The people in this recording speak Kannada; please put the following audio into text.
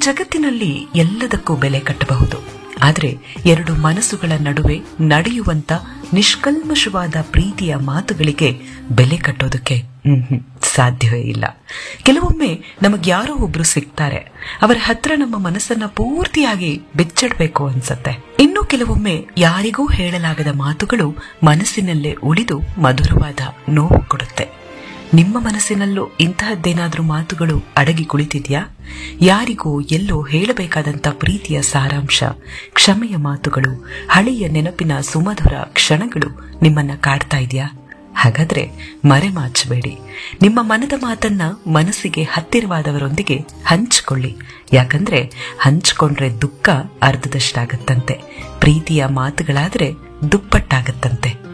ಜಗತ್ತಿನಲ್ಲಿ ಎಲ್ಲದಕ್ಕೂ ಬೆಲೆ ಕಟ್ಟಬಹುದು ಆದರೆ ಎರಡು ಮನಸ್ಸುಗಳ ನಡುವೆ ನಡೆಯುವಂತ ನಿಷ್ಕಲ್ಮಶವಾದ ಪ್ರೀತಿಯ ಮಾತುಗಳಿಗೆ ಬೆಲೆ ಕಟ್ಟೋದಕ್ಕೆ ಮ್ಹೂ, ಸಾಧ್ಯವೇ ಇಲ್ಲ ಕೆಲವೊಮ್ಮೆ ನಮಗ್ಯಾರೋ ಒಬ್ರು ಸಿಗ್ತಾರೆ ಅವರ ಹತ್ರ ನಮ್ಮ ಮನಸ್ಸನ್ನ ಪೂರ್ತಿಯಾಗಿ ಬಿಚ್ಚಿಡ್ಬೇಕು ಅನ್ಸತ್ತೆ ಇನ್ನು ಕೆಲವೊಮ್ಮೆ ಯಾರಿಗೂ ಹೇಳಲಾಗದ ಮಾತುಗಳು ಮನಸ್ಸಿನಲ್ಲೇ ಉಳಿದು ಮಧುರವಾದ ನೋವು ಕೊಡುತ್ತೆ ನಿಮ್ಮ ಮನಸ್ಸಿನಲ್ಲೂ ಇಂತಹದ್ದೇನಾದ್ರೂ ಮಾತುಗಳು ಅಡಗಿ ಕುಳಿತಿದ್ಯಾ ಯಾರಿಗೋ ಎಲ್ಲೋ ಹೇಳಬೇಕಾದಂತ ಪ್ರೀತಿಯ ಸಾರಾಂಶ ಕ್ಷಮೆಯ ಮಾತುಗಳು ಹಳೆಯ ನೆನಪಿನ ಸುಮಧುರ ಕ್ಷಣಗಳು ನಿಮ್ಮನ್ನ ಕಾಡ್ತಾ ಇದೆಯಾ ಹಾಗಾದ್ರೆ ಮರೆಮಾಚಬೇಡಿ ನಿಮ್ಮ ಮನದ ಮಾತನ್ನ ಮನಸ್ಸಿಗೆ ಹತ್ತಿರವಾದವರೊಂದಿಗೆ ಹಂಚಿಕೊಳ್ಳಿ ಯಾಕಂದ್ರೆ ಹಂಚಿಕೊಂಡ್ರೆ ದುಃಖ ಅರ್ಧದಷ್ಟಾಗತ್ತಂತೆ ಪ್ರೀತಿಯ ಮಾತುಗಳಾದ್ರೆ ದುಪ್ಪಟ್ಟಾಗತ್ತಂತೆ